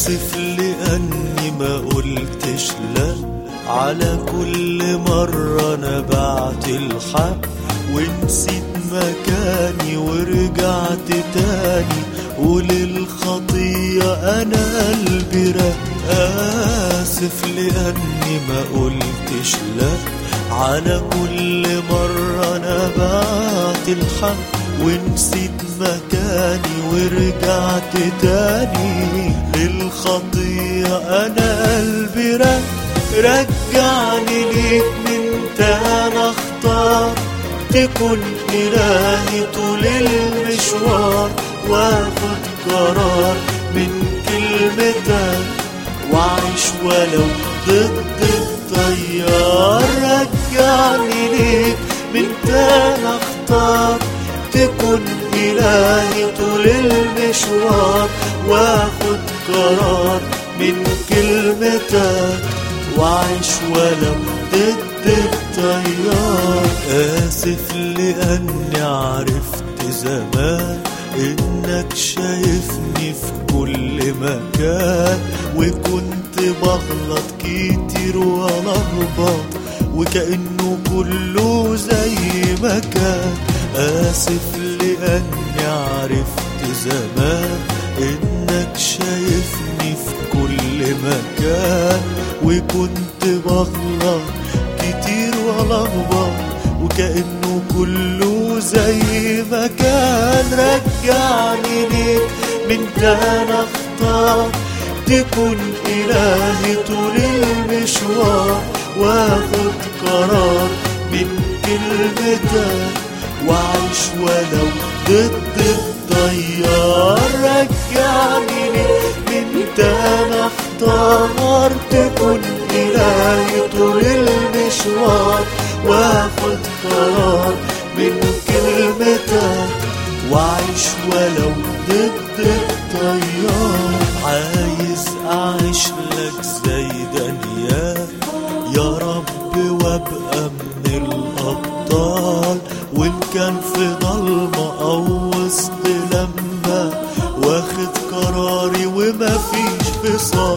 آسف لأني ما قلتش لا على كل مرة أنا بعت الحق ونسيت مكاني ورجعت تاني وللخطية أنا قلبي رق آسف لأني ما قلتش لا على كل مرة أنا بعت الحق ونسيت مكاني ورجعت تاني للخطية أنا قلبي رق رجعني ليك من تاني اختار تكون إلهي طول المشوار واخد قرار من كلمتك وعيش ولو ضد التيار رجعني ليك من تاني اختار تكون إلهي طول المشوار واخد قرار من كلمتك وعيش ولو ضد التيار آسف لأني عرفت زمان إنك شايفني في كل مكان وكنت بغلط كتير ولخبط وكأنه كله زي ما كان آسف لأني عرفت زمان إنك شايفني في كل مكان وكنت بغلط كتير ولخبط وكأنه كله زي ما كان رجعني ليك من تاني اختار تكون إلهي طول المشوار واخد قرار من كلمتك وعيش ولو ضد التيار رجعني ليك من تاني اختار تكون إلهي طول المشوار واخد قرار من كلمتك وعيش ولو ضد التيار عايز أعيش لك زي دانيال يا رب وابقى من الأبطال وإن كان في ضلمة أو وسط لما واخد قراري وما فيش فصال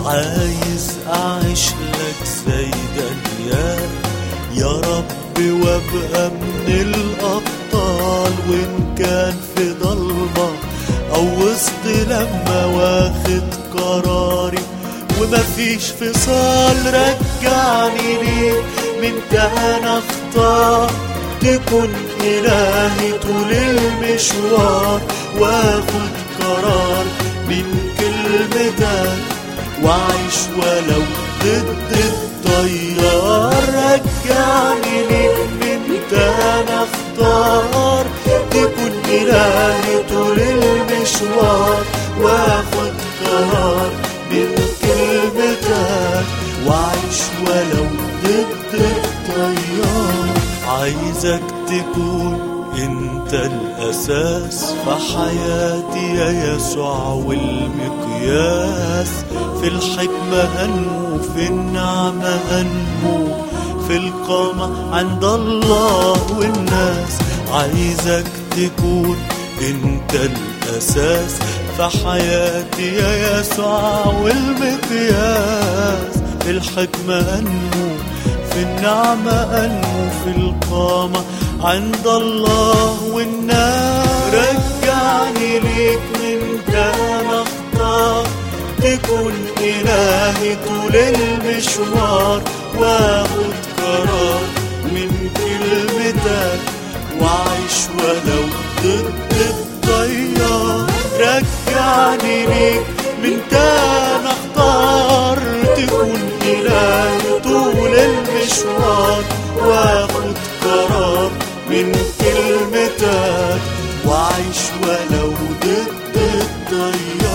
عايز أعيش لك زي دانيال يا رب وابقى من الأبطال وإن كان في ضلمة أو وسط لما واخد قراري وما فيش فصال رجعني ليك من تاني اختار تكون إلهي طول المشوار واخد قرار من كلمتك وعيش ولو ضد التيار رجعني ليك من تاني اختار تكون إلهي طول المشوار واخد قرار من كلمتك وعيش ولو ضد التيار عايزك تكون انت الاساس في حياتي يا يسوع والمقياس في الحكمة انمو في النعمة انمو في القامة عند الله والناس عايزك تكون انت الاساس في حياتي يا يسوع والمقياس في الحكمة انمو في النعمة أنمو في القامة عند الله والناس رجعني ليك من تاني اختار تكون إلهي طول المشوار واخد قرار من كلمتك وعيش ولو ضد التيار رجعني ليك من تاني اختار تكون إلهي طول المشوار واخد قرار من كلمتك وعيش ولو ضد التيار